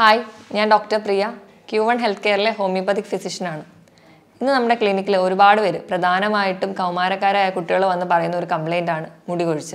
hi ഞാൻ doctor Priya Q one health കെയറിലെ homeopathic ഫിസിഷ്യനാണ് ഇന്ന് നമ്മുടെ ക്ലിനിക്കിൽ ഒരുപാട് പേര് പ്രധാനമായിട്ടും കൗമാരക്കാരായ കുട്ടികൾ വന്ന് പറയുന്ന ഒരു കംപ്ലൈൻ്റ് ആണ് മുടി കൊഴിച്ചിൽ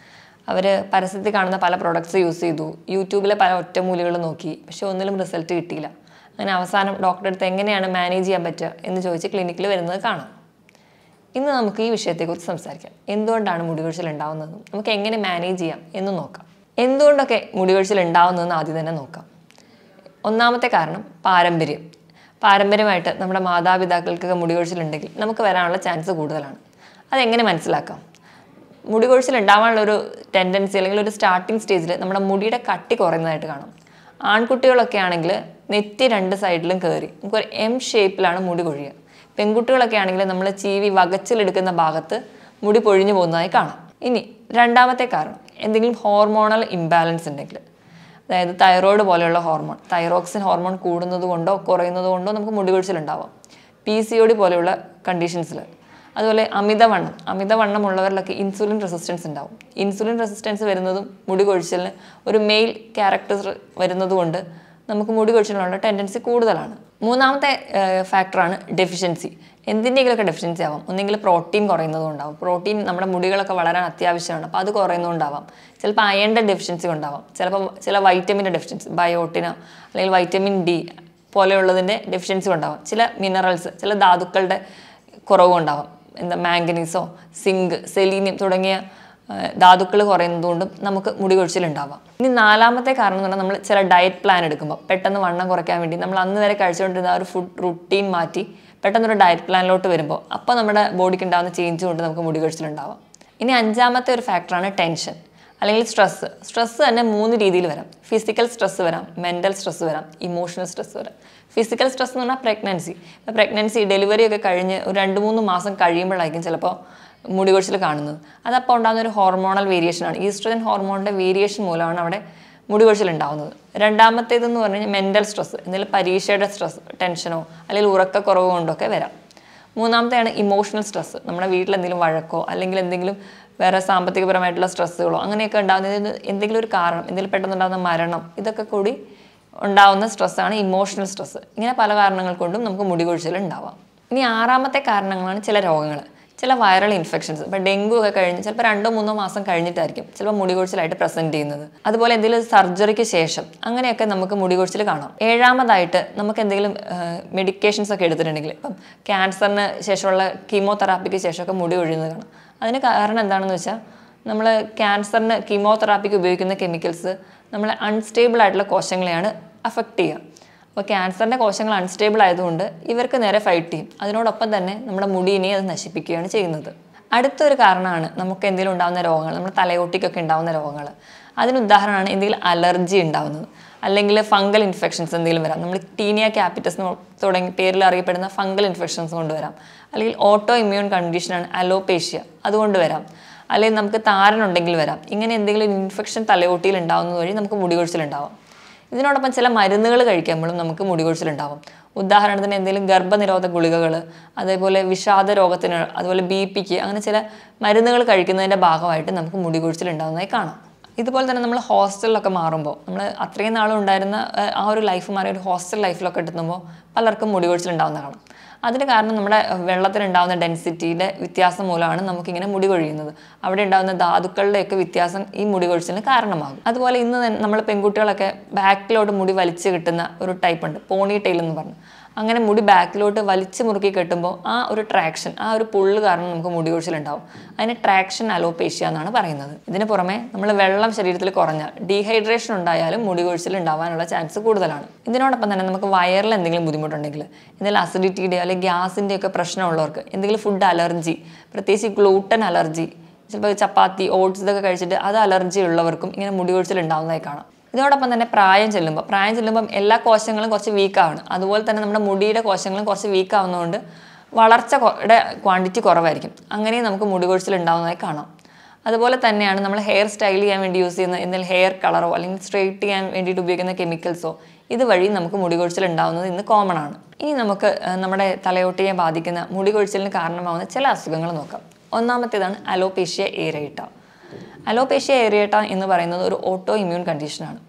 അവർ പരസ്യത്തിൽ കാണുന്ന പല പ്രൊഡക്ട്സ് യൂസ് ചെയ്തു യൂട്യൂബിലെ പല ഒറ്റമൂലികൾ നോക്കി പക്ഷെ ഒന്നിലും റിസൾട്ട് കിട്ടിയില്ല അങ്ങനെ അവസാനം ഡോക്ടറെ അടുത്ത് എങ്ങനെയാണ് മാനേജ് ചെയ്യാൻ പറ്റുക എന്ന് ചോദിച്ച് ക്ലിനിക്കിൽ വരുന്നത് കാണാം ഇന്ന് നമുക്ക് ഈ വിഷയത്തെക്കുറിച്ച് സംസാരിക്കാം എന്തുകൊണ്ടാണ് മുടികൊഴിച്ചിൽ ഉണ്ടാവുന്നതെന്നും നമുക്ക് എങ്ങനെ മാനേജ് ചെയ്യാം എന്നും നോക്കാം എന്തുകൊണ്ടൊക്കെ മുടികൊഴിച്ചിൽ ഉണ്ടാവുന്നതെന്ന് ആദ്യം തന്നെ നോക്കാം ഒന്നാമത്തെ കാരണം പാരമ്പര്യം പാരമ്പര്യമായിട്ട് നമ്മുടെ മാതാപിതാക്കൾക്കൊക്കെ മുടികൊഴിച്ചിലുണ്ടെങ്കിൽ നമുക്ക് വരാനുള്ള ചാൻസ് കൂടുതലാണ് അതെങ്ങനെ മനസ്സിലാക്കാം മുടികൊഴിച്ചിൽ ഉണ്ടാവാനുള്ള ഒരു ടെൻഡൻസി അല്ലെങ്കിൽ ഒരു സ്റ്റാർട്ടിങ് സ്റ്റേജിൽ നമ്മുടെ മുടിയുടെ കട്ടി കുറയുന്നതായിട്ട് കാണാം ആൺകുട്ടികളൊക്കെ ആണെങ്കിൽ നെറ്റി രണ്ട് സൈഡിലും കയറി നമുക്കൊരു എം ഷേപ്പിലാണ് മുടി കൊഴിയുക പെൺകുട്ടികളൊക്കെ ആണെങ്കിൽ നമ്മൾ ചീവി വകച്ചിലെടുക്കുന്ന ഭാഗത്ത് മുടി പൊഴിഞ്ഞു പോകുന്നതായി കാണാം ഇനി രണ്ടാമത്തെ കാരണം എന്തെങ്കിലും ഹോർമോണൽ ഇംബാലൻസ് ഉണ്ടെങ്കിൽ അതായത് തൈറോയ്ഡ് പോലെയുള്ള ഹോർമോൺ തൈറോക്സിൻ ഹോർമോൺ കൂടുന്നത് കൊണ്ടോ കുറയുന്നത് കൊണ്ടോ നമുക്ക് മുടി കൊഴിച്ചിലുണ്ടാവാം പി സി ഒ ഡി പോലെയുള്ള കണ്ടീഷൻസിൽ അതുപോലെ അമിതവണ്ണം അമിതവണ്ണമുള്ളവരിലൊക്കെ ഇൻസുലിൻ റെസിസ്റ്റൻസ് ഉണ്ടാവും ഇൻസുലിൻ റെസിസ്റ്റൻസ് വരുന്നതും മുടി കൊഴിച്ചിലിന് ഒരു മെയിൽ ക്യാരക്ടർ വരുന്നതുകൊണ്ട് നമുക്ക് മുടി കൊഴിച്ചിലുള്ള ടെൻഡൻസി കൂടുതലാണ് മൂന്നാമത്തെ ഫാക്ടറാണ് ഡെഫിഷ്യൻസി എന്തിൻ്റെങ്കിലുമൊക്കെ ഡെഫിഷ്യൻസി ആവാം ഒന്നെങ്കിൽ പ്രോട്ടീൻ കുറയുന്നതുകൊണ്ടാവും പ്രോട്ടീൻ നമ്മുടെ മുടികളൊക്കെ വളരാൻ അത്യാവശ്യമാണ് അപ്പോൾ അത് കുറയുന്നതുകൊണ്ടാവാം ചിലപ്പോൾ അയണിൻ്റെ ഡെഫിഷ്യൻസി ഉണ്ടാവാം ചിലപ്പോൾ ചില വൈറ്റമിൻ്റെ ഡെഫിഷ്യൻസി ബയോട്ടിന അല്ലെങ്കിൽ വൈറ്റമിൻ ഡി പോലെയുള്ളതിൻ്റെ ഡെഫിഷ്യൻസി ഉണ്ടാവാം ചില മിനറൽസ് ചില ധാതുക്കളുടെ കുറവുണ്ടാവാം എന്താ മാംഗനീസോ സിങ്ക് സെലീനിയം തുടങ്ങിയ ധാതുക്കൾ കുറയുന്നതുകൊണ്ടും നമുക്ക് മുടി കൊഴിച്ചിലുണ്ടാവാം ഇനി നാലാമത്തെ കാരണം എന്ന് പറഞ്ഞാൽ നമ്മൾ ചില ഡയറ്റ് പ്ലാൻ എടുക്കുമ്പോൾ പെട്ടെന്ന് വണ്ണം കുറയ്ക്കാൻ വേണ്ടി നമ്മൾ അന്ന് വരെ കഴിച്ചുകൊണ്ടിരുന്ന ആ ഒരു ഫുഡ് റുട്ടീൻ മാറ്റി പെട്ടെന്നൊരു ഡയറ്റ് പ്ലാനിലോട്ട് വരുമ്പോൾ അപ്പോൾ നമ്മുടെ ബോഡിക്ക് ഉണ്ടാകുന്ന ചേഞ്ച് കൊണ്ട് നമുക്ക് മുടി കൊഴിച്ചിലുണ്ടാവാം ഇനി അഞ്ചാമത്തെ ഒരു ഫാക്ടറാണ് ടെൻഷൻ അല്ലെങ്കിൽ സ്ട്രെസ്സ് സ്ട്രെസ്സ് തന്നെ മൂന്ന് രീതിയിൽ വരാം ഫിസിക്കൽ സ്ട്രെസ്സ് വരാം മെൻ്റൽ സ്ട്രെസ്സ് വരാം ഇമോഷണൽ സ്ട്രെസ്സ് വരാം ഫിസിക്കൽ സ്ട്രെസ് എന്ന് പറഞ്ഞാൽ പ്രഗ്നൻസി ഇപ്പോൾ പ്രഗ്നൻസി ഡെലിവറി ഒക്കെ കഴിഞ്ഞ് ഒരു രണ്ട് മൂന്ന് മാസം കഴിയുമ്പോഴായിരിക്കും ചിലപ്പോൾ മുടി കൊഴിച്ചിൽ കാണുന്നത് അതപ്പോൾ ഉണ്ടാകുന്ന ഒരു ഹോർമോണൽ വേരിയേഷനാണ് ഈസ്ട്രജൻ ഹോർമോണിൻ്റെ വേരിയേഷൻ മൂലമാണ് അവിടെ മുടി കൊഴിച്ചിൽ ഉണ്ടാകുന്നത് രണ്ടാമത്തേതെന്ന് പറഞ്ഞു കഴിഞ്ഞാൽ മെൻ്റൽ സ്ട്രെസ് എന്തെങ്കിലും പരീക്ഷയുടെ സ്ട്രെസ് ടെൻഷനോ അല്ലെങ്കിൽ ഉറക്കക്കുറവ് കൊണ്ടൊക്കെ വരാം മൂന്നാമത്തെയാണ് ഇമോഷണൽ സ്ട്രെസ് നമ്മുടെ വീട്ടിൽ എന്തെങ്കിലും വഴക്കോ അല്ലെങ്കിൽ എന്തെങ്കിലും വേറെ സാമ്പത്തികപരമായിട്ടുള്ള സ്ട്രെസ്സുകളോ അങ്ങനെയൊക്കെ ഉണ്ടാകുന്നതിന് എന്തെങ്കിലും ഒരു കാരണം എന്തെങ്കിലും പെട്ടെന്നുണ്ടാകുന്ന മരണം ഇതൊക്കെ കൂടി ഉണ്ടാവുന്ന സ്ട്രെസ്സാണ് ഇമോഷണൽ സ്ട്രെസ് ഇങ്ങനെ പല കാരണങ്ങൾ കൊണ്ടും നമുക്ക് മുടി കൊഴിച്ചിൽ ഉണ്ടാവാം ഇനി ആറാമത്തെ കാരണങ്ങളാണ് ചില രോഗങ്ങൾ ചില വൈറൽ ഇൻഫെക്ഷൻസ് ഇപ്പോൾ ഡെങ്കു ഒക്കെ കഴിഞ്ഞ് ചിലപ്പോൾ രണ്ടോ മൂന്നോ മാസം കഴിഞ്ഞിട്ടായിരിക്കും ചിലപ്പോൾ മുടി കൊഴിച്ചിലായിട്ട് പ്രസൻറ്റ് ചെയ്യുന്നത് അതുപോലെ എന്തെങ്കിലും സർജറിക്ക് ശേഷം അങ്ങനെയൊക്കെ നമുക്ക് മുടി കൊഴിച്ചിൽ കാണാം ഏഴാമതായിട്ട് നമുക്ക് എന്തെങ്കിലും മെഡിക്കേഷൻസ് ഒക്കെ എടുത്തിട്ടുണ്ടെങ്കിൽ ഇപ്പം ക്യാൻസറിന് ശേഷമുള്ള കീമോതെറാപ്പിക്ക് ശേഷമൊക്കെ മുടി ഒഴിയുന്നത് കാണാം അതിന് കാരണം എന്താണെന്ന് വെച്ചാൽ നമ്മൾ ക്യാൻസറിന് കീമോതെറാപ്പിക്ക് ഉപയോഗിക്കുന്ന കെമിക്കൽസ് നമ്മളെ അൺസ്റ്റേബിൾ ആയിട്ടുള്ള കോശങ്ങളെയാണ് അഫക്റ്റ് ചെയ്യുക അപ്പോൾ ക്യാൻസറിൻ്റെ കോശങ്ങൾ അൺസ്റ്റേബിൾ ആയതുകൊണ്ട് ഇവർക്ക് നേരെ ഫൈറ്റ് ചെയ്യും അതിനോടൊപ്പം തന്നെ നമ്മുടെ മുടിയിനെ അത് നശിപ്പിക്കുകയാണ് ചെയ്യുന്നത് അടുത്തൊരു കാരണമാണ് നമുക്ക് എന്തെങ്കിലും ഉണ്ടാകുന്ന രോഗങ്ങൾ നമ്മുടെ തലയോട്ടിക്കൊക്കെ ഉണ്ടാകുന്ന രോഗങ്ങൾ അതിന് ഉദാഹരണമാണ് എന്തെങ്കിലും അലർജി ഉണ്ടാകുന്നത് അല്ലെങ്കിൽ ഫംഗൽ ഇൻഫെക്ഷൻസ് എന്തെങ്കിലും വരാം നമ്മൾ ടീനിയ ക്യാപിറ്റസ് തുടങ്ങി പേരിൽ അറിയപ്പെടുന്ന ഫംഗൽ ഇൻഫെക്ഷൻസ് കൊണ്ടുവരാം അല്ലെങ്കിൽ ഓട്ടോ ഇമ്മ്യൂൺ കണ്ടീഷനാണ് അലോപേഷ്യ അതുകൊണ്ട് വരാം അല്ലെങ്കിൽ നമുക്ക് താരനുണ്ടെങ്കിൽ വരാം ഇങ്ങനെ എന്തെങ്കിലും ഇൻഫെക്ഷൻ തലയോട്ടിയിൽ ഉണ്ടാകുന്നത് വഴി നമുക്ക് മുടി കൊഴിച്ചിലുണ്ടാവാം ഇതിനോടൊപ്പം ചില മരുന്നുകൾ കഴിക്കുമ്പോഴും നമുക്ക് മുടി കൊഴിച്ചിലുണ്ടാവും ഉദാഹരണത്തിന് എന്തെങ്കിലും ഗർഭനിരോധക ഗുളികകൾ അതേപോലെ വിഷാദ രോഗത്തിന് അതുപോലെ ബി പിക്ക് അങ്ങനെ ചില മരുന്നുകൾ കഴിക്കുന്നതിൻ്റെ ഭാഗമായിട്ട് നമുക്ക് മുടി കൊഴിച്ചിലുണ്ടാകുന്നതായി കാണാം ഇതുപോലെ തന്നെ നമ്മൾ ഹോസ്റ്റലിലൊക്കെ മാറുമ്പോൾ നമ്മൾ അത്രയും നാളും ഉണ്ടായിരുന്ന ആ ഒരു ലൈഫ് മാറി ഒരു ഹോസ്റ്റൽ ലൈഫിലൊക്കെ എത്തുമ്പോൾ പലർക്കും മുടി കൊഴിച്ചിലുണ്ടാകുന്ന കാണാം അതിന് കാരണം നമ്മുടെ വെള്ളത്തിലുണ്ടാകുന്ന ഡെൻസിറ്റിയുടെ വ്യത്യാസം മൂലമാണ് നമുക്കിങ്ങനെ മുടി കൊഴിയുന്നത് അവിടെ ഉണ്ടാകുന്ന ധാതുക്കളുടെയൊക്കെ വ്യത്യാസം ഈ മുടി കൊഴിച്ചിലിന് കാരണമാകും അതുപോലെ ഇന്ന് നമ്മൾ പെൺകുട്ടികളൊക്കെ ബാക്കിലോട്ട് മുടി വലിച്ചു കിട്ടുന്ന ഒരു ടൈപ്പ് ഉണ്ട് പോണി ടെയിൽ എന്ന് പറഞ്ഞു അങ്ങനെ മുടി ബാക്കിലോട്ട് വലിച്ചു മുറുക്കി കെട്ടുമ്പോൾ ആ ഒരു ട്രാക്ഷൻ ആ ഒരു പുള്ള് കാരണം നമുക്ക് മുടി കൊഴിച്ചിലുണ്ടാവും അതിന് ട്രാക്ഷൻ അലോപേഷ്യ എന്നാണ് പറയുന്നത് ഇതിന് പുറമെ നമ്മൾ വെള്ളം ശരീരത്തിൽ കുറഞ്ഞാൽ ഡീഹൈഡ്രേഷൻ ഉണ്ടായാലും മുടി കൊഴിച്ചിൽ ഉണ്ടാവാനുള്ള ചാൻസ് കൂടുതലാണ് ഇതിനോടൊപ്പം തന്നെ നമുക്ക് വയറിൽ എന്തെങ്കിലും ബുദ്ധിമുട്ടുണ്ടെങ്കിൽ എന്തെങ്കിലും അസിഡിറ്റിയുടെ അല്ലെങ്കിൽ ഗ്യാസിൻ്റെ ഒക്കെ പ്രശ്നമുള്ളവർക്ക് എന്തെങ്കിലും ഫുഡ് അലർജി പ്രത്യേകിച്ച് ഗ്ലൂട്ടൻ അലർജി ചിലപ്പോൾ ചപ്പാത്തി ഓട്സ് ഇതൊക്കെ കഴിച്ചിട്ട് അത് അലർജി ഉള്ളവർക്കും ഇങ്ങനെ മുടി കൊഴിച്ചിൽ ഉണ്ടാവുന്നതായി കാണാം ഇതോടൊപ്പം തന്നെ പ്രായം ചെല്ലുമ്പോൾ പ്രായം ചെല്ലുമ്പം എല്ലാ കോശങ്ങളും കുറച്ച് വീക്കാണ് അതുപോലെ തന്നെ നമ്മുടെ മുടിയുടെ കോശങ്ങളും കുറച്ച് വീക്ക് ആവുന്നതുകൊണ്ട് വളർച്ചയുടെ ക്വാണ്ടിറ്റി കുറവായിരിക്കും അങ്ങനെ നമുക്ക് മുടി കൊഴിച്ചിൽ ഉണ്ടാവുന്നതായി കാണാം അതുപോലെ തന്നെയാണ് നമ്മൾ ഹെയർ സ്റ്റൈൽ ചെയ്യാൻ വേണ്ടി യൂസ് ചെയ്യുന്ന എന്തെങ്കിലും ഹെയർ കളറോ അല്ലെങ്കിൽ സ്ട്രെയിറ്റ് ചെയ്യാൻ വേണ്ടിയിട്ട് ഉപയോഗിക്കുന്ന കെമിക്കൽസോ ഇതുവഴി നമുക്ക് മുടി കൊഴിച്ചിൽ ഉണ്ടാവുന്നത് ഇന്ന് കോമൺ ആണ് ഇനി നമുക്ക് നമ്മുടെ തലയോട്ടിയെ ബാധിക്കുന്ന മുടി കൊഴിച്ചിലിന് കാരണമാവുന്ന ചില അസുഖങ്ങൾ നോക്കാം ഒന്നാമത്തേതാണ് അലോപേഷ്യ ഏരയിട്ട അലോപേഷ്യ ഏരിയട്ട എന്ന് പറയുന്നത് ഒരു ഓട്ടോ ഇമ്മ്യൂൺ കണ്ടീഷനാണ്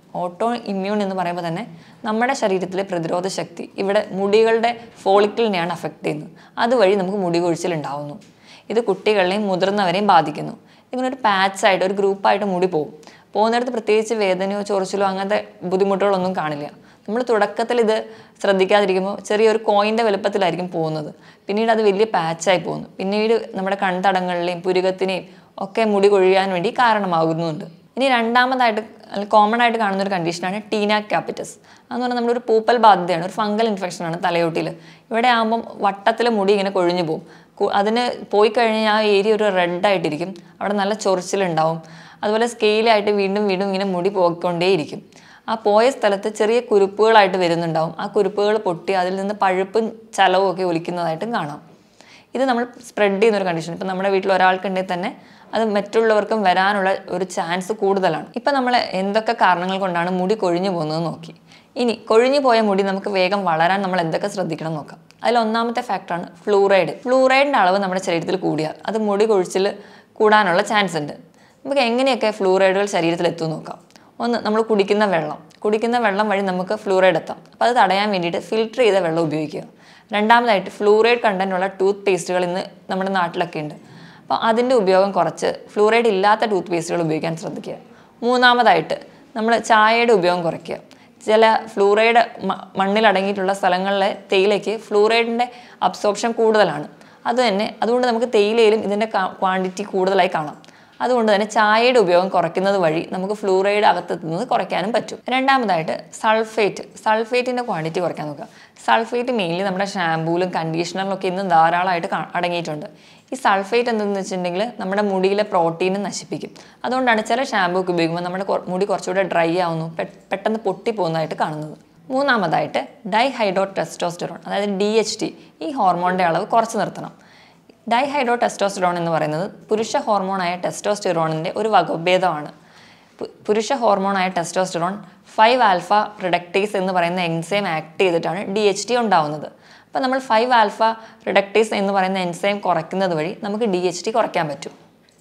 ഓട്ടോ ഇമ്മ്യൂൺ എന്ന് പറയുമ്പോൾ തന്നെ നമ്മുടെ ശരീരത്തിലെ പ്രതിരോധ ശക്തി ഇവിടെ മുടികളുടെ ഫോളിക്കിളിനെയാണ് അഫക്റ്റ് ചെയ്യുന്നത് അതുവഴി നമുക്ക് മുടി കൊഴിച്ചിൽ ഉണ്ടാവുന്നു ഇത് കുട്ടികളെയും മുതിർന്നവരെയും ബാധിക്കുന്നു ഇങ്ങനെ ഒരു പാച്ചായിട്ട് ഒരു ഗ്രൂപ്പായിട്ട് മുടി പോകും പോകുന്നിടത്ത് പ്രത്യേകിച്ച് വേദനയോ ചൊറിച്ചിലോ അങ്ങനത്തെ ബുദ്ധിമുട്ടുകളൊന്നും കാണില്ല നമ്മൾ തുടക്കത്തിൽ ഇത് ശ്രദ്ധിക്കാതിരിക്കുമ്പോൾ ചെറിയൊരു കോയിൻ്റെ വലുപ്പത്തിലായിരിക്കും പോകുന്നത് പിന്നീട് അത് വലിയ പാച്ചായി പോകുന്നു പിന്നീട് നമ്മുടെ കൺതടങ്ങളിലെയും പുരുകത്തിനെയും ഒക്കെ മുടി കൊഴിയാൻ വേണ്ടി കാരണമാകുന്നുണ്ട് ഇനി രണ്ടാമതായിട്ട് കോമൺ ആയിട്ട് കാണുന്ന ഒരു കണ്ടീഷനാണ് ടീന ക്യാപിറ്റസ് അതെന്ന് പറഞ്ഞാൽ നമ്മുടെ ഒരു പൂപ്പൽ ബാധ്യതയാണ് ഒരു ഫംഗൽ ഇൻഫെക്ഷനാണ് തലയോട്ടിയിൽ ഇവിടെ ആകുമ്പം വട്ടത്തിൽ മുടി ഇങ്ങനെ കൊഴിഞ്ഞു പോകും കു- അതിന് പോയി കഴിഞ്ഞാൽ ആ ഏരിയ ഒരു റെഡ് ആയിട്ടിരിക്കും അവിടെ നല്ല ചൊറിച്ചിലുണ്ടാവും അതുപോലെ സ്കെയിലായിട്ട് വീണ്ടും വീണ്ടും ഇങ്ങനെ മുടി പോയിക്കൊണ്ടേയിരിക്കും ആ പോയ സ്ഥലത്ത് ചെറിയ കുരുപ്പുകളായിട്ട് വരുന്നുണ്ടാവും ആ കുരുപ്പുകൾ പൊട്ടി അതിൽ നിന്ന് പഴുപ്പും ചലവും ഒക്കെ ഒലിക്കുന്നതായിട്ടും കാണാം ഇത് നമ്മൾ സ്പ്രെഡ് ചെയ്യുന്ന ഒരു കണ്ടീഷൻ ഇപ്പം നമ്മുടെ വീട്ടിൽ ഒരാൾക്കുണ്ടെങ്കിൽ തന്നെ അത് മറ്റുള്ളവർക്കും വരാനുള്ള ഒരു ചാൻസ് കൂടുതലാണ് ഇപ്പം നമ്മൾ എന്തൊക്കെ കാരണങ്ങൾ കൊണ്ടാണ് മുടി കൊഴിഞ്ഞു പോകുന്നത് നോക്കി ഇനി കൊഴിഞ്ഞു പോയ മുടി നമുക്ക് വേഗം വളരാൻ നമ്മൾ എന്തൊക്കെ ശ്രദ്ധിക്കണം എന്ന് നോക്കാം അതിൽ ഒന്നാമത്തെ ഫാക്ടറാണ് ഫ്ലൂറൈഡ് ഫ്ലൂറൈഡിൻ്റെ അളവ് നമ്മുടെ ശരീരത്തിൽ കൂടിയാൽ അത് മുടി കൊഴിച്ചിൽ കൂടാനുള്ള ചാൻസ് ഉണ്ട് നമുക്ക് എങ്ങനെയൊക്കെ ഫ്ലൂറൈഡുകൾ ശരീരത്തിൽ എത്തും നോക്കാം ഒന്ന് നമ്മൾ കുടിക്കുന്ന വെള്ളം കുടിക്കുന്ന വെള്ളം വഴി നമുക്ക് ഫ്ലൂറൈഡ് എത്താം അപ്പോൾ അത് തടയാൻ വേണ്ടിയിട്ട് ഫിൽറ്റർ ചെയ്ത വെള്ളം ഉപയോഗിക്കുക രണ്ടാമതായിട്ട് ഫ്ലൂറൈഡ് കണ്ടന്റ് ഉള്ള ടൂത്ത് പേസ്റ്റുകൾ ഇന്ന് നമ്മുടെ നാട്ടിലൊക്കെ ഉണ്ട് അപ്പോൾ അതിൻ്റെ ഉപയോഗം കുറച്ച് ഫ്ലൂറൈഡ് ഇല്ലാത്ത ടൂത്ത് പേസ്റ്റുകൾ ഉപയോഗിക്കാൻ ശ്രദ്ധിക്കുക മൂന്നാമതായിട്ട് നമ്മൾ ചായയുടെ ഉപയോഗം കുറയ്ക്കുക ചില ഫ്ലൂറൈഡ് മ- മണ്ണിലടങ്ങിയിട്ടുള്ള സ്ഥലങ്ങളിലെ തേയിലയ്ക്ക് ഫ്ലൂറൈഡിൻ്റെ അബ്സോർപ്ഷൻ കൂടുതലാണ് അത് തന്നെ അതുകൊണ്ട് നമുക്ക് തേയിലയിലും ഇതിൻ്റെ ക്വാണ്ടിറ്റി കൂടുതലായി കാണാം അതുകൊണ്ട് തന്നെ ചായയുടെ ഉപയോഗം കുറയ്ക്കുന്നത് വഴി നമുക്ക് ഫ്ലൂറൈഡ് അകത്തെത്തുന്നത് കുറയ്ക്കാനും പറ്റും രണ്ടാമതായിട്ട് സൾഫേറ്റ് സൾഫേറ്റിൻ്റെ ക്വാണ്ടിറ്റി കുറയ്ക്കാൻ നോക്കുക സൾഫേറ്റ് മെയിൻലി നമ്മുടെ ഷാമ്പൂലും കണ്ടീഷണറിലും ഒക്കെ ഇന്ന് ധാരാളമായിട്ട് കാ- അടങ്ങിയിട്ടുണ്ട് ഈ സൾഫേറ്റ് എന്തെന്ന് വെച്ചിട്ടുണ്ടെങ്കിൽ നമ്മുടെ മുടിയിലെ പ്രോട്ടീനും നശിപ്പിക്കും അതുകൊണ്ടാണ് ചില ഷാമ്പൂ ഒക്കെ ഉപയോഗിക്കുമ്പോൾ നമ്മുടെ കൊ- മുടി കുറച്ചുകൂടെ ഡ്രൈ ആവുന്നു പെ- പെട്ടെന്ന് പൊട്ടി പോകുന്നതായിട്ട് കാണുന്നത് മൂന്നാമതായിട്ട് ഡൈഹൈഡ്രോ ടെസ്റ്റോസ്റ്ററോൺ അതായത് ഡി എച്ച് ടി ഈ ഹോർമോണിൻ്റെ അളവ് കുറച്ച് നിർത്തണം ഡൈഹൈഡ്രോ ടെസ്റ്റോസ്റ്ററോൺ എന്ന് പറയുന്നത് പുരുഷ ഹോർമോണായ ടെസ്റ്റോസ്റ്റെറോണിൻ്റെ ഒരു വകഭേദമാണ് പു- പുരുഷ ഹോർമോണായ ടെസ്റ്റോസ്റ്ററോൺ ഫൈവ് ആൽഫ റിഡക്ടേസ് എന്ന് പറയുന്ന എൻസൈം ആക്ട് ചെയ്തിട്ടാണ് ഡി എച്ച് ടി ഉണ്ടാവുന്നത് അപ്പോൾ നമ്മൾ ഫൈവ് ആൽഫ റിഡക്ടേസ് എന്ന് പറയുന്ന എൻസൈം കുറയ്ക്കുന്നത് വഴി നമുക്ക് ഡി എച്ച് ടി കുറയ്ക്കാൻ പറ്റും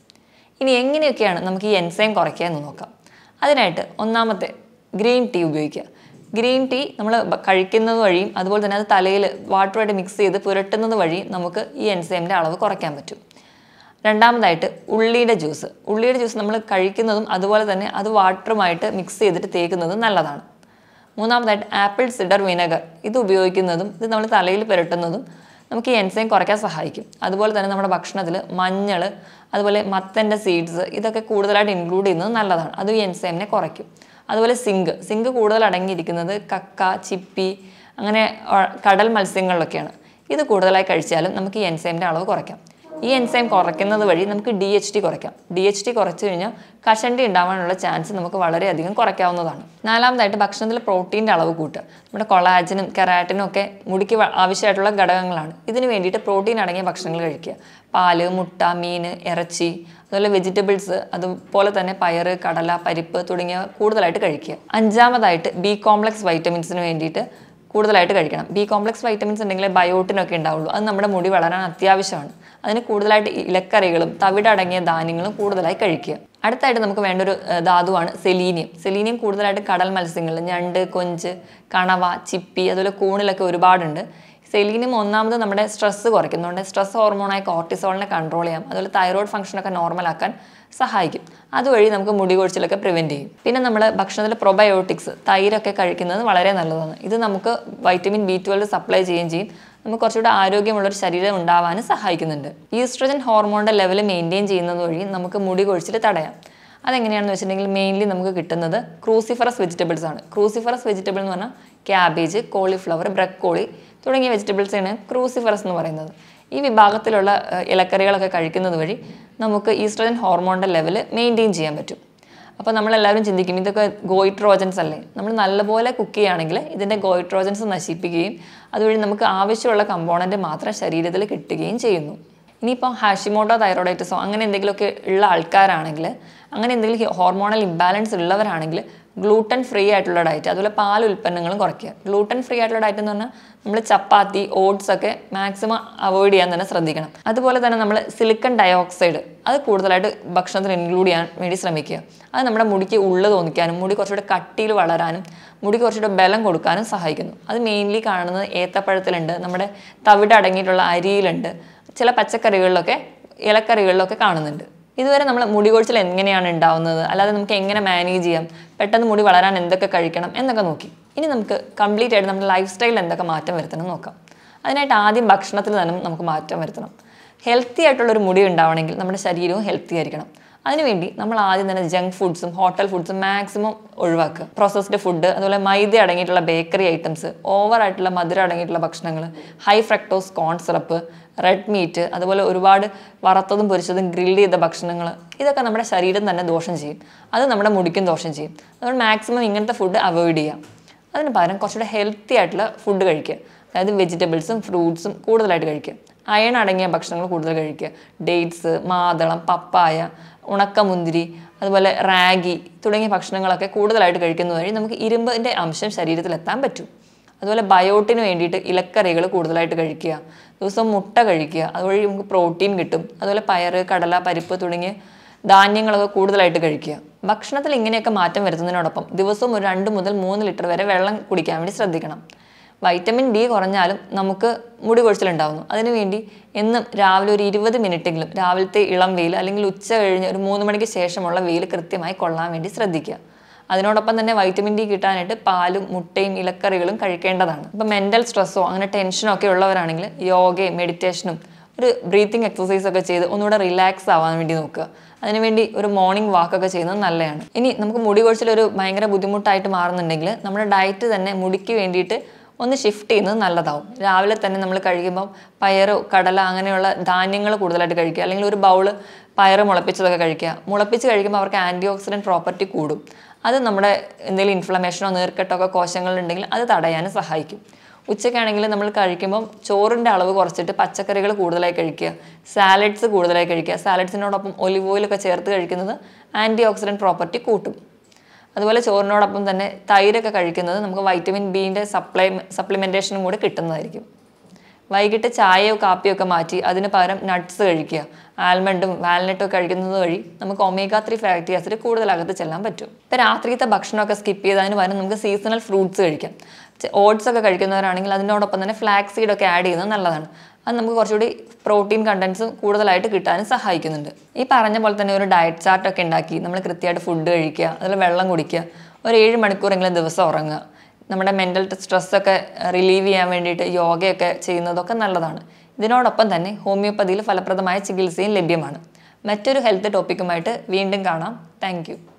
ഇനി എങ്ങനെയൊക്കെയാണ് നമുക്ക് ഈ എൻസൈം കുറയ്ക്കുക എന്ന് നോക്കാം അതിനായിട്ട് ഒന്നാമത്തെ ഗ്രീൻ ടീ ഉപയോഗിക്കുക ഗ്രീൻ ടീ നമ്മൾ കഴിക്കുന്നത് വഴിയും അതുപോലെ തന്നെ അത് തലയിൽ വാട്ടറുമായിട്ട് മിക്സ് ചെയ്ത് പുരട്ടുന്നത് വഴി നമുക്ക് ഈ എൻസൈമിൻ്റെ അളവ് കുറയ്ക്കാൻ പറ്റും രണ്ടാമതായിട്ട് ഉള്ളിയുടെ ജ്യൂസ് ഉള്ളിയുടെ ജ്യൂസ് നമ്മൾ കഴിക്കുന്നതും അതുപോലെ തന്നെ അത് വാട്ടറുമായിട്ട് മിക്സ് ചെയ്തിട്ട് തേക്കുന്നതും നല്ലതാണ് മൂന്നാമതായിട്ട് ആപ്പിൾ സിഡർ വിനെഗർ ഇത് ഉപയോഗിക്കുന്നതും ഇത് നമ്മൾ തലയിൽ പുരട്ടുന്നതും നമുക്ക് ഈ എൻസൈം കുറയ്ക്കാൻ സഹായിക്കും അതുപോലെ തന്നെ നമ്മുടെ ഭക്ഷണത്തിൽ മഞ്ഞൾ അതുപോലെ മത്തൻ്റെ സീഡ്സ് ഇതൊക്കെ കൂടുതലായിട്ട് ഇൻക്ലൂഡ് ചെയ്യുന്നത് നല്ലതാണ് അതും ഈ എൻസൈമിനെ കുറയ്ക്കും അതുപോലെ സിങ്ക് സിങ്ക് കൂടുതൽ അടങ്ങിയിരിക്കുന്നത് കക്ക ചിപ്പി അങ്ങനെ ആ, കടൽ മത്സ്യങ്ങളിലൊക്കെയാണ് ഇത് കൂടുതലായി കഴിച്ചാലും നമുക്ക് ഈ എൻസൈമിൻ്റെ അളവ് കുറയ്ക്കാം ഈ എൻസൈം കുറയ്ക്കുന്നത് വഴി നമുക്ക് ഡി എച്ച് ടി കുറയ്ക്കാം ഡി എച്ച് ടി കുറച്ച് കഴിഞ്ഞാൽ കഷണ്ടി ഉണ്ടാവാനുള്ള ചാൻസ് നമുക്ക് വളരെയധികം കുറയ്ക്കാവുന്നതാണ് നാലാമതായിട്ട് ഭക്ഷണത്തിൽ പ്രോട്ടീൻ്റെ അളവ് കൂട്ടുക നമ്മുടെ കൊളാജനും കെറാറ്റിനും ഒക്കെ മുടിക്ക് വ- ആവശ്യമായിട്ടുള്ള ഘടകങ്ങളാണ് ഇതിന് വേണ്ടിയിട്ട് പ്രോട്ടീൻ അടങ്ങിയ ഭക്ഷണങ്ങൾ കഴിക്കുക പാല് മുട്ട മീൻ ഇറച്ചി അതുപോലെ വെജിറ്റബിൾസ് അതുപോലെ തന്നെ പയറ് കടല പരിപ്പ് തുടങ്ങിയവ കൂടുതലായിട്ട് കഴിക്കുക അഞ്ചാമതായിട്ട് ബി കോംപ്ലക്സ് വൈറ്റമിൻസിന് വേണ്ടിയിട്ട് കൂടുതലായിട്ട് കഴിക്കണം ബി കോംപ്ലക്സ് വൈറ്റമിൻസ് ഉണ്ടെങ്കിൽ ബയോട്ടിനൊക്കെ ഉണ്ടാവുള്ളൂ അത് നമ്മുടെ മുടി വളരാൻ അത്യാവശ്യമാണ് അതിന് കൂടുതലായിട്ട് ഇലക്കറികളും തവിടടങ്ങിയ ധാന്യങ്ങളും കൂടുതലായി കഴിക്കുക അടുത്തായിട്ട് നമുക്ക് വേണ്ട ഒരു ഏഹ്, ധാതുവാണ് സെലീനിയം സെലീനിയം കൂടുതലായിട്ട് കടൽ മത്സ്യങ്ങളിൽ ഞണ്ട് കൊഞ്ച് കണവ ചിപ്പി അതുപോലെ കൂണിലൊക്കെ ഒരുപാടുണ്ട് സെലീനിയം ഒന്നാമത് നമ്മുടെ സ്ട്രെസ്സ് കുറയ്ക്കുന്നുണ്ട് സ്ട്രെസ് ഹോർമോണായ കോർട്ടിസോളിനെ കൺട്രോൾ ചെയ്യാം അതുപോലെ തൈറോയ്ഡ് ഫംഗ്ഷനൊക്കെ നോർമലാക്കാൻ സഹായിക്കും അതുവഴി നമുക്ക് മുടി കൊഴിച്ചിലൊക്കെ പ്രിവെൻറ്റ് ചെയ്യും പിന്നെ നമ്മൾ ഭക്ഷണത്തിൽ പ്രൊബയോട്ടിക്സ് തൈരൊക്കെ കഴിക്കുന്നത് വളരെ നല്ലതാണ് ഇത് നമുക്ക് വൈറ്റമിൻ ബി ട്വൽവ് സപ്ലൈ ചെയ്യുകയും ചെയ്യും നമുക്ക് കുറച്ചുകൂടെ ആരോഗ്യമുള്ള ഒരു ശരീരം ഉണ്ടാവാനും സഹായിക്കുന്നുണ്ട് ഈസ്ട്രജൻ ഹോർമോണിൻ്റെ ലെവൽ മെയിൻറ്റെയിൻ ചെയ്യുന്നത് വഴി നമുക്ക് മുടി കൊഴിച്ചിൽ തടയാം അതെങ്ങനെയാണെന്ന് വെച്ചിട്ടുണ്ടെങ്കിൽ മെയിൻലി നമുക്ക് കിട്ടുന്നത് ക്രൂസിഫറസ് വെജിറ്റബിൾസ് ആണ് ക്രൂസിഫറസ് വെജിറ്റബിൾ എന്ന് പറഞ്ഞാൽ ക്യാബേജ് കോളിഫ്ലവർ ബ്രക്കോളി തുടങ്ങിയ വെജിറ്റബിൾസാണ് ക്രൂസിഫറസ് എന്ന് പറയുന്നത് ഈ വിഭാഗത്തിലുള്ള ഏഹ്, ഇലക്കറികളൊക്കെ കഴിക്കുന്നത് വഴി നമുക്ക് ഈസ്ട്രജൻ ഹോർമോണിൻ്റെ ലെവൽ മെയിൻറ്റെയിൻ ചെയ്യാൻ പറ്റും അപ്പോൾ നമ്മളെല്ലാവരും ചിന്തിക്കും ഇതൊക്കെ ഗോയിട്രോജൻസ് അല്ലേ നമ്മൾ നല്ലപോലെ കുക്ക് ചെയ്യുകയാണെങ്കിൽ ഇതിൻ്റെ ഗോയിട്രോജൻസ് നശിപ്പിക്കുകയും അതുവഴി നമുക്ക് ആവശ്യമുള്ള കമ്പോണൻറ്റ് മാത്രം ശരീരത്തിൽ കിട്ടുകയും ചെയ്യുന്നു ഇനിയിപ്പോൾ ഹാഷിമോട്ടോ തൈറോയിഡൈറ്റിസോ അങ്ങനെ എന്തെങ്കിലുമൊക്കെ ഉള്ള ആൾക്കാരാണെങ്കിൽ അങ്ങനെ എന്തെങ്കിലും ഹോർമോണൽ ഇംബാലൻസ് ഉള്ളവരാണെങ്കിൽ ഗ്ലൂട്ടൻ ഫ്രീ ആയിട്ടുള്ള ഡയറ്റ് അതുപോലെ പാൽ ഉൽപ്പന്നങ്ങളും കുറയ്ക്കുക ഗ്ലൂട്ടൻ ഫ്രീ ആയിട്ടുള്ള ഡയറ്റ് എന്ന് പറഞ്ഞാൽ നമ്മൾ ചപ്പാത്തി ഓട്സ് ഒക്കെ മാക്സിമം അവോയ്ഡ് ചെയ്യാൻ തന്നെ ശ്രദ്ധിക്കണം അതുപോലെ തന്നെ നമ്മൾ സിലിക്കൺ ഡയോക്സൈഡ് അത് കൂടുതലായിട്ട് ഭക്ഷണത്തിൽ ഇൻക്ലൂഡ് ചെയ്യാൻ വേണ്ടി ശ്രമിക്കുക അത് നമ്മുടെ മുടിക്ക് ഉള്ളു തോന്നിക്കാനും മുടി കുറച്ചുകൂടെ കട്ടിയിൽ വളരാനും മുടിക്ക് കുറച്ചുകൂടെ ബലം കൊടുക്കാനും സഹായിക്കുന്നു അത് മെയിൻലി കാണുന്നത് ഏത്തപ്പഴത്തിലുണ്ട് നമ്മുടെ തവിട് അടങ്ങിയിട്ടുള്ള അരിയിലുണ്ട് ചില പച്ചക്കറികളിലൊക്കെ ഇലക്കറികളിലൊക്കെ കാണുന്നുണ്ട് ഇതുവരെ നമ്മൾ മുടി കൊഴിച്ചിൽ എങ്ങനെയാണ് ഉണ്ടാവുന്നത് അല്ലാതെ നമുക്ക് എങ്ങനെ മാനേജ് ചെയ്യാം പെട്ടെന്ന് മുടി വളരാൻ എന്തൊക്കെ കഴിക്കണം എന്നൊക്കെ നോക്കി ഇനി നമുക്ക് കംപ്ലീറ്റ് ആയിട്ട് നമ്മുടെ ലൈഫ് സ്റ്റൈലിൽ എന്തൊക്കെ മാറ്റം വരുത്തണം എന്ന് നോക്കാം അതിനായിട്ട് ആദ്യം ഭക്ഷണത്തിൽ തന്നെ നമുക്ക് മാറ്റം വരുത്തണം ഹെൽത്തി ആയിട്ടുള്ളൊരു മുടി ഉണ്ടാവണമെങ്കിൽ നമ്മുടെ ശരീരവും ഹെൽത്തി ആയിരിക്കണം അതിനുവേണ്ടി നമ്മൾ ആദ്യം തന്നെ ജങ്ക് ഫുഡ്സും ഹോട്ടൽ ഫുഡ്സും മാക്സിമം ഒഴിവാക്കുക പ്രോസസ്ഡ് ഫുഡ് അതുപോലെ മൈദ അടങ്ങിയിട്ടുള്ള ബേക്കറി ഐറ്റംസ് ഓവർ ആയിട്ടുള്ള മധുരം അടങ്ങിയിട്ടുള്ള ഭക്ഷണങ്ങൾ high fructose corn syrup red meat അതുപോലെ ഒരുപാട് വറുത്തതും പൊരിച്ചതും ഗ്രില്ല് ചെയ്ത ഭക്ഷണങ്ങൾ ഇതൊക്കെ നമ്മുടെ ശരീരം തന്നെ ദോഷം ചെയ്യും അത് നമ്മുടെ മുടിക്കും ദോഷം ചെയ്യും അതുകൊണ്ട് മാക്സിമം ഇങ്ങനത്തെ ഫുഡ് അവോയ്ഡ് ചെയ്യാം അതിന് പകരം കുറച്ചുകൂടെ ഹെൽത്തി ആയിട്ടുള്ള ഫുഡ് കഴിക്കുക അതായത് വെജിറ്റബിൾസും ഫ്രൂട്ട്സും കൂടുതലായിട്ട് കഴിക്കുക അയൺ അടങ്ങിയ ഭക്ഷണങ്ങൾ കൂടുതൽ കഴിക്കുക ഡേറ്റ്സ് മാതളം പപ്പായ ഉണക്കമുന്തിരി അതുപോലെ റാഗി തുടങ്ങിയ ഭക്ഷണങ്ങളൊക്കെ കൂടുതലായിട്ട് കഴിക്കുന്നത് വഴി നമുക്ക് ഇരുമ്പിൻ്റെ അംശം ശരീരത്തിൽ എത്താൻ പറ്റും അതുപോലെ ബയോട്ടിന് വേണ്ടിയിട്ട് ഇലക്കറികൾ കൂടുതലായിട്ട് കഴിക്കുക ദിവസം മുട്ട കഴിക്കുക അതുവഴി നമുക്ക് പ്രോട്ടീൻ കിട്ടും അതുപോലെ പയറ് കടല പരിപ്പ് തുടങ്ങിയ ധാന്യങ്ങളൊക്കെ കൂടുതലായിട്ട് കഴിക്കുക ഭക്ഷണത്തിൽ ഇങ്ങനെയൊക്കെ മാറ്റം വരുത്തുന്നതിനോടൊപ്പം ദിവസവും ഒരു രണ്ട് മുതൽ മൂന്ന് ലിറ്റർ വരെ വെള്ളം കുടിക്കാൻ വേണ്ടി ശ്രദ്ധിക്കണം വൈറ്റമിൻ ഡി കുറഞ്ഞാലും നമുക്ക് മുടി കൊഴിച്ചിലുണ്ടാവുന്നു അതിനുവേണ്ടി എന്നും രാവിലെ ഒരു ഇരുപത് മിനിറ്റെങ്കിലും രാവിലത്തെ ഇളം വെയിൽ അല്ലെങ്കിൽ ഉച്ച കഴിഞ്ഞ് ഒരു മൂന്ന് മണിക്ക് ശേഷമുള്ള വെയിൽ കൃത്യമായി കൊള്ളാൻ വേണ്ടി ശ്രദ്ധിക്കുക അതിനോടൊപ്പം തന്നെ വൈറ്റമിൻ ഡി കിട്ടാനായിട്ട് പാലും മുട്ടയും ഇലക്കറികളും കഴിക്കേണ്ടതാണ് ഇപ്പം മെൻ്റൽ സ്ട്രെസ്സോ അങ്ങനെ ടെൻഷനോ ഒക്കെ ഉള്ളവരാണെങ്കിൽ യോഗയും മെഡിറ്റേഷനും ഒരു ബ്രീത്തിങ് എക്സസൈസ് ഒക്കെ ചെയ്ത് ഒന്നുകൂടെ റിലാക്സ് ആവാൻ വേണ്ടി നോക്കുക അതിനുവേണ്ടി ഒരു മോർണിംഗ് വാക്കൊക്കെ ചെയ്യുന്നത് നല്ലതാണ് ഇനി നമുക്ക് മുടി കൊഴിച്ചിൽ ഒരു ഭയങ്കര ബുദ്ധിമുട്ടായിട്ട് മാറുന്നുണ്ടെങ്കിൽ നമ്മുടെ ഡയറ്റ് തന്നെ മുടിക്ക് വേണ്ടിയിട്ട് ഒന്ന് ഷിഫ്റ്റ് ചെയ്യുന്നത് നല്ലതാവും രാവിലെ തന്നെ നമ്മൾ കഴിക്കുമ്പോൾ പയറോ കടല അങ്ങനെയുള്ള ധാന്യങ്ങൾ കൂടുതലായിട്ട് കഴിക്കുക അല്ലെങ്കിൽ ഒരു ബൗള് പയറ് മുളപ്പിച്ചതൊക്കെ കഴിക്കുക മുളപ്പിച്ച് കഴിക്കുമ്പോൾ അവർക്ക് ആൻറ്റി ഓക്സിഡൻറ്റ് പ്രോപ്പർട്ടി കൂടും അത് നമ്മുടെ എന്തെങ്കിലും ഇൻഫ്ലമേഷനോ നീർക്കെട്ടോ ഒക്കെ കോശങ്ങളുണ്ടെങ്കിൽ അത് തടയാനും സഹായിക്കും ഉച്ചയ്ക്കാണെങ്കിൽ നമ്മൾ കഴിക്കുമ്പം ചോറിൻ്റെ അളവ് കുറച്ചിട്ട് പച്ചക്കറികൾ കൂടുതലായി കഴിക്കുക സാലഡ്സ് കൂടുതലായി കഴിക്കുക സാലഡ്സിനോടൊപ്പം ഒലിവ് ഓയിലൊക്കെ ചേർത്ത് കഴിക്കുന്നത് ആൻറ്റി ഓക്സിഡൻറ്റ് പ്രോപ്പർട്ടി കൂട്ടും അതുപോലെ ചോറിനോടൊപ്പം തന്നെ തൈരൊക്കെ കഴിക്കുന്നത് നമുക്ക് വൈറ്റമിൻ ബിൻ്റെ സപ്ലൈ സപ്ലിമെൻറ്റേഷനും കൂടി കിട്ടുന്നതായിരിക്കും വൈകിട്ട് ചായയോ കാപ്പിയോ ഒക്കെ മാറ്റി അതിന് പകരം നട്ട്സ് കഴിക്കുക ആൽമണ്ടും വാൽനട്ടും ഒക്കെ കഴിക്കുന്നത് വഴി നമുക്ക് ഒമേഗ ത്രീ ഫാറ്റി ആസിഡ് കൂടുതൽ അകത്ത് ചെല്ലാൻ പറ്റും ഇപ്പം രാത്രിയത്തെ ഭക്ഷണമൊക്കെ സ്കിപ്പ് ചെയ്തതിന് പകരം നമുക്ക് സീസണൽ ഫ്രൂട്ട്സ് കഴിക്കാം ഓട്സ് ഒക്കെ കഴിക്കുന്നവരാണെങ്കിൽ അതിനോടൊപ്പം തന്നെ ഫ്ലാക്സ് സീഡ് ഒക്കെ ആഡ് ചെയ്യുന്നത് നല്ലതാണ് അത് നമുക്ക് കുറച്ചുകൂടി പ്രോട്ടീൻ കണ്ടൻസും കൂടുതലായിട്ട് കിട്ടാനും സഹായിക്കുന്നുണ്ട് ഈ പറഞ്ഞ പോലെ തന്നെ ഒരു ഡയറ്റ് ചാർട്ട് ഒക്കെ ഉണ്ടാക്കി നമ്മൾ കൃത്യമായിട്ട് ഫുഡ് കഴിക്കുക അതുപോലെ വെള്ളം കുടിക്കുക ഒരു ഏഴ് മണിക്കൂറെങ്കിലും ദിവസം ഉറങ്ങുക നമ്മുടെ മെൻ്റൽ സ്ട്രെസ്സൊക്കെ റിലീവ് ചെയ്യാൻ വേണ്ടിയിട്ട് യോഗയൊക്കെ ചെയ്യുന്നതൊക്കെ നല്ലതാണ് ഇതിനോടൊപ്പം തന്നെ ഹോമിയോപ്പതിയിൽ ഫലപ്രദമായ ചികിത്സയും ലഭ്യമാണ് മറ്റൊരു ഹെൽത്ത് ടോപ്പിക്കുമായിട്ട് വീണ്ടും കാണാം താങ്ക്